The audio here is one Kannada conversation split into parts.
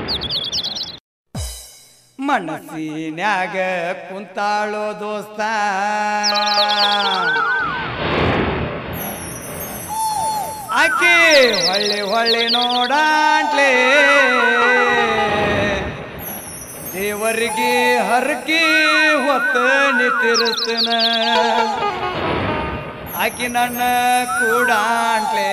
ಮನಸ್ಸಿನ್ಯಾಗ ಕುಂತಾಳೋ ದೋಸ್ತ ಆಕಿ ಹೊಳ್ಳಿ ಹೊಳ್ಳಿ ನೋಡಾಂಟ್ಲೆ ದೇವರಿಗೆ ಹರಕಿ ಹೊತ್ತ ನಿತಿರ್ತನ ಆಕಿ ನನ್ನ ಕೂಡಾಂಟ್ಲೆ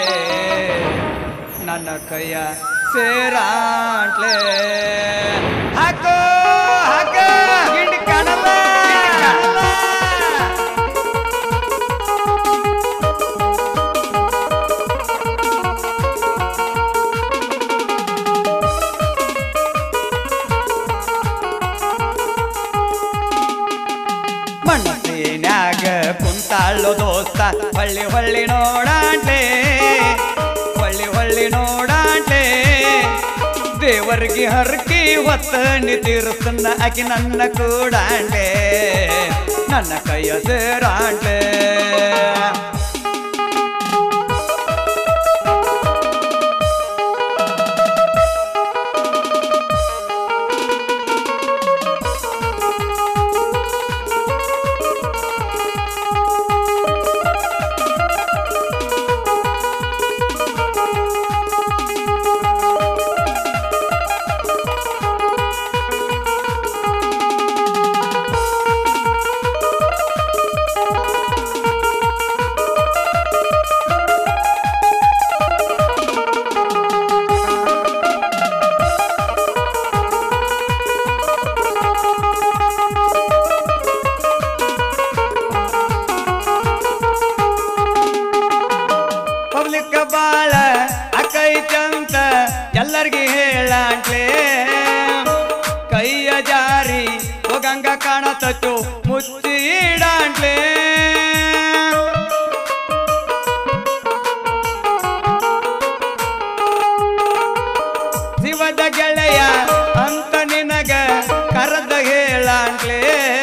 ನನ್ನ ಕೈಯ ಸೇರಾಂಟ್ಲೆ ಹಾಕೋ ಹಾಕ ಗಿಂಡಿ ಕಾಣಲ್ಲ ಕಾಣಲ್ಲ. ಮಣ್ಣೀನ್ಯಾಗ ಕುಂತಾಳೋ ದೋಸ್ತ ಹೊಳ್ಳಿ ಹೊಳ್ಳಿ ನೋಡಾಂಟ್ಲೆ ಹೊಳ್ಳಿ ಹೊಳ್ಳಿ ನೋಡಾಂಟ್ಲೆ ದೇವರಿಗೆ ಹರಕಿ ಹೊತ್ತ ನಿತಿರುತ್ತನ್ನ ಆಕಿ ನನ್ನ ಕೂಡಾಂಟ್ಲೆ ನನ್ನ ಕೈಯ ಸೇರಾಂಟ್ಲೆ ಪಬ್ಲಿಕ್ ಬಾಳ ಅಕೈತಂತ ಎಲ್ಲರಿಗೂ ಹೇಳಾಂಟ್ಲೆ ಕೈಯ ಜಾರಿ ಹೋಗಂಗ ಕಾಣತತ್ತು ಮುಚ್ಚಿ ಇಡಾಂಟ್ಲೆ ಶಿವದ ಗೆಳೆಯ ಅಂತ ನಿನಗ ಕರೆದ ಹೇಳಾಂಟ್ಲೆ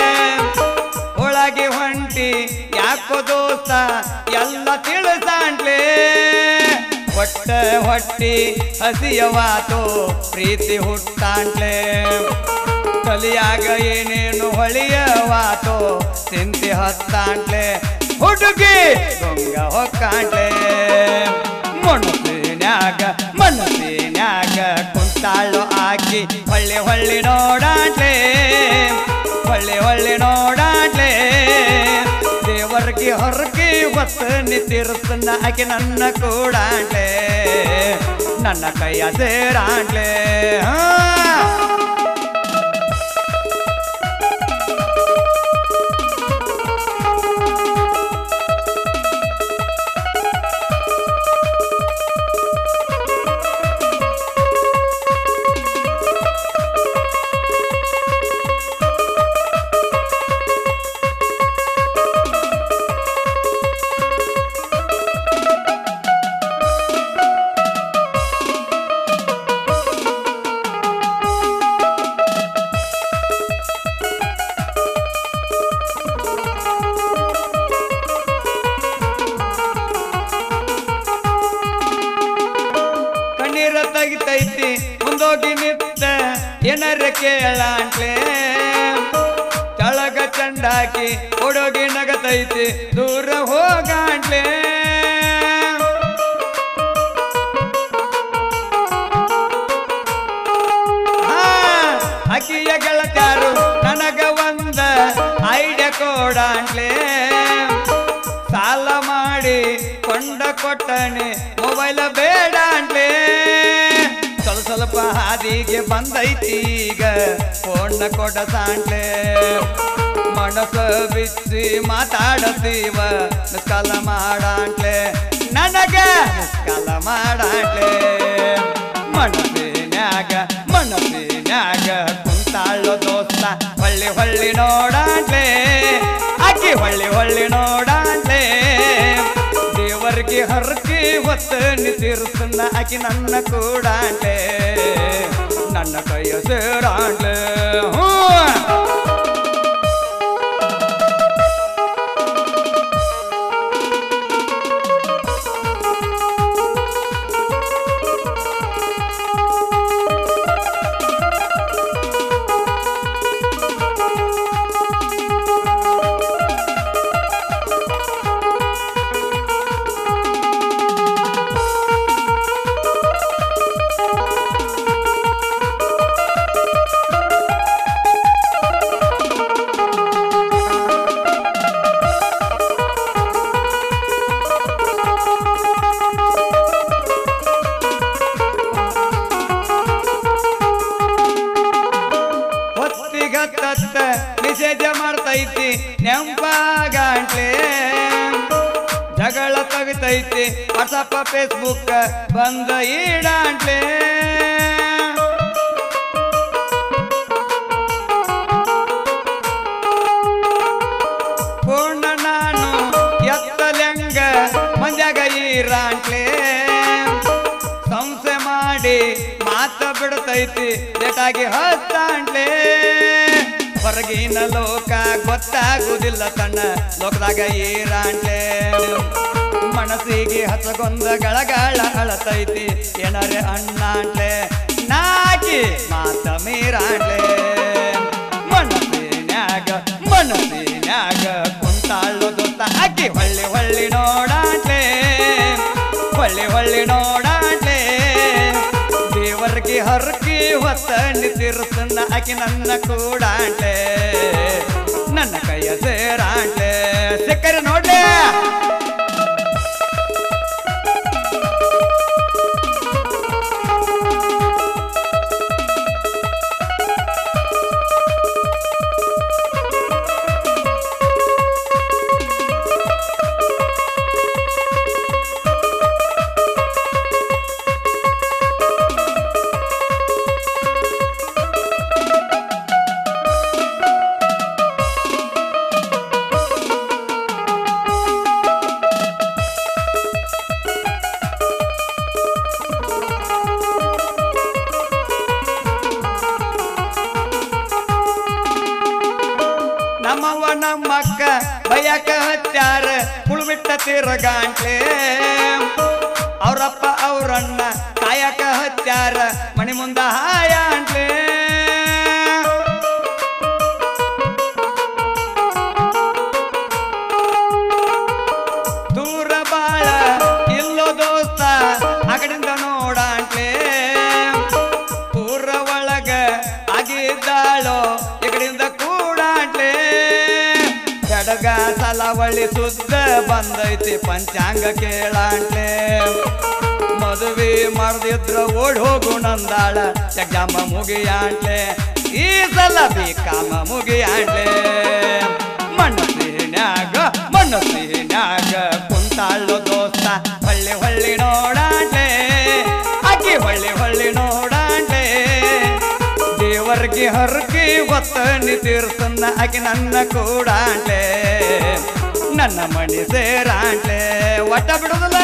ಒಳಗೆ ಹೊಂಟಿ ಯಾಕೋ ದೋಸ್ತ ಎಲ್ಲ ತಿಳಿಸಾಂಟ್ಲೆ ಹೊಟ್ಟ ಹೊಟ್ಟಿ ಹಸಿಯವಾತು ಪ್ರೀತಿ ಹುಟ್ಟಾಂಟ್ಲೆ ಕಲಿಯಾಗ ಏನೇನು ಹೊಳಿಯವಾತು ಚಿಂತೆ ಹತ್ತಾಂಟ್ಲೆ ಹುಡುಗಿ ದೊಂಗ ಹೊಕ್ಕಾಂಟ್ಲೆ ಮನಸ್ಸಿನ್ಯಾಗ ಮನಸ್ಸಿನ್ಯಾಗ ಕುಂತಾಳು ಆಕಿ ಹೊಳ್ಳಿ ಹೊಳ್ಳಿ ನೋಡಾಟ್ಲೆ ಹೊಳ್ಳಿ ಹೊಳ್ಳಿ ನೋಡಾಟ್ಲೆ ದೇವರಿಗೆ ಹೊರಗೆ ಹೊತ್ತ ನಿಂತಿರುತ್ತನ್ನ ಆಕೆ ನನ್ನ ಕೂಡಾಟ್ಲೆ ನನ್ನ ಕೈಯ ಸೇರಾಟ್ಲೆ ಹಾ ಕಣ್ಣೀರ ತೆಗಿತೈತಿ ಮುಂದೋಗಿ ನಿತ್ತ ಏನಾರ ಕೇಳಾಂಟ್ಲೆ ಕೆಳಗ ಚಂಡಾಕಿ ಹುಡುಗಿ ನಗತೈತಿ ದೂರ ಹೋಗಾಂಟ್ಲೆ ಹಾ, ಅಕ್ಕಿಯ ಗೆಳತ್ಯಾರು ನನಗ ಒಂದ ಐಡಿಯಾ ಕೊಡಾಂಟ್ಲೆ ಸಾಲ ಮಾಡಿ ಕೊಂಡ ಕೊಟ್ಟನೆ ಮೊಬೈಲ್ ಬೇಡ ಅಂಟ್ಲೆ ಸ್ವಲ್ಪ ಸ್ವಲ್ಪ ಹಾದಿಗೆ ಬಂದೈತಿ ಈಗ ಫೋನ್ ಕೊಡ ಸಾಂಟ್ಲೆ ಮನಸ್ಸು ಬಿಚ್ಚಿ ಮಾತಾಡತೀವ ಮಿಸ್ಕಾಲ ಮಾಡಾಂಟ್ಲೆ ನನಗ ಮಿಸ್ಕಾಲ ಮಾಡಾಂಟ್ಲೆ ಮನಸ್ಸಿನ್ಯಾಗ ಮನಸ್ಸಿನ್ಯಾಗ ಕುಂತಾಳೋ ದೋಸ್ತ ಹೊಳ್ಳಿ ಹೊಳ್ಳಿ ನೋಡಾಂಟ್ಲೆ ಅಕ್ಕಿ ಹೊಳ್ಳಿ ಹೊಳ್ಳಿ ನೋಡಾಂಟ್ಲೆ ದೇವರಿಗೆ ಹರಕಿ ಹೊತ್ತ ನಿತಿರುತ್ತನ್ನ ಆಕಿ ನನ್ನ ಕೂಡಾಂಟ್ಲೆ ನನ್ನ ಕೈಯ ಸೇರಾಂಟ್ಲೆ ಹ್ಞೂ ಬರ್ತೈತಿ ನೆಂಪಾಗಂಟ್ಲೆ ಜಗಳ ತವಿತೈತಿ ವಾಟ್ಸಪ್ ಫೇಸ್ಬುಕ್ ಬಂದ ಈಡಾಂಟ್ಲೆ ಪೂರ್ಣ ನಾನು ಎತ್ತಲೆಂಗ ಮಂದ್ಯಾಗ ಈರಾಂಟ್ಲೆ ಸಂಸೆ ಮಾಡಿ ಮಾತ ಬಿಡ್ತೈತಿ ಲೇಟಾಗಿ ಹತ್ತಾಂಟ್ಲೆ ಹೊರಗಿನ ಲೋಕ ಗೊತ್ತಾಗುದಿಲ್ಲ ತಣ್ಣ ಲೋಕದಾಗ ಈರಾಂಟ್ಲೆ ಮನಸ್ಸಿಗೆ ಹಸಗೊಂದ ಗಳಗಾಳ ಅಳತೈತಿ ಏನಾರೆ ಅಣ್ಣಾಂಟ್ಲೆ ನಾಕಿ ಮಾತ ಮೀರಾಂಟ್ಲೆ ಮನಸ್ಸಿನ್ಯಾಗ ಮನಸ್ಸಿನ್ಯಾಗ ಕುಂತಾಳು ದೊತ್ತ ಅಕ್ಕಿ ಹೊಳ್ಳಿ ಹೊಳ್ಳಿ ನೋಡಾಟ್ಲೆ ಹೊಳ್ಳಿ ಹೊಳ್ಳಿ ನೋಡಾಟ್ಲೆ ದೇವರ್ಗೆ ಹರಕಿ ಹೊತ್ತ ನಿತಿರ್ಸನ್ನ ಆಕಿ ನನ್ನ ಕೂಡಾಟ್ಲೆ ನನ್ನ ಕೈಯ ಸೇರಾಟ್ಲೆ ಸಿಕ್ಕರೆ ನೋಡ್ಲೆ ನಮ್ಮವ್ವ ನಮ್ಮಕ್ಕ ಬಯಕ ಹತ್ಯಾರ ಕುಳ್ಬಿಟ್ಟ ತಿರುಗಾಂಟ್ಲೆ ಅವರಪ್ಪ ಅವರಣ್ಣ ಕಾಯಕ ಹತ್ಯಾರ ಮಣಿ ಮುಂದ ಹಾಯಾಂಟ್ಲೆ ದೂರ ಬಾಳ ಇಲ್ಲೋ ದೋಸ್ತ ಅಗಡಿಂದ ನೋಡಾಂಟ್ಲೆ ಪೂರ ಒಳಗ ಆಗಿದ್ದಾಳೋ ಇಗಡಿಂದ ಕೂಡಾಂಟ್ಲೆ ಜಡಗ ಸಲವಳಿ ಸುದ್ದ ಬಂದೈತಿ ಪಂಚಾಂಗ ಕೇಳಾಂಟ್ಲೆ ಮದುವೆ ಮಾಡ್ದಿದ್ರ ಓಡ್ ಹೋಗು ನಂದಾಳ ಎಕ್ಸಾಮ ಮುಗಿಯಾಂಟ್ಲೆ ಈ ಸಲ ಬೇಕಾಮ ಮುಗಿಯಾಂಟ್ಲೆ ಮನಸ್ಸಿನ್ಯಾಗ ಮನಸ್ಸಿನ್ಯಾಗ ಕುಂತಾಳು ದೋಸ್ತ ಹೊಳ್ಳಿ ಹೊಳ್ಳಿ ನೋಡಾಂಟ್ಲೆ ಅಕ್ಕಿ ಹೊಳ್ಳಿ ಹೊಳ್ಳಿ ನೋಡಾಂಟ್ಲೆ ದೇವರ್ಗೆ ಹರಕಿ ಹೊತ್ತ ನಿತಿರ್ಸನ್ನ ಆಕಿ ನನ್ನ ಕೂಡಾಂಟ್ಲೆ ನನ್ನ ಮಣಿ ಸೇರಾಂಟ್ಲೆ ಒಟ್ಟ ಬಿಡುದಿಲ್ಲ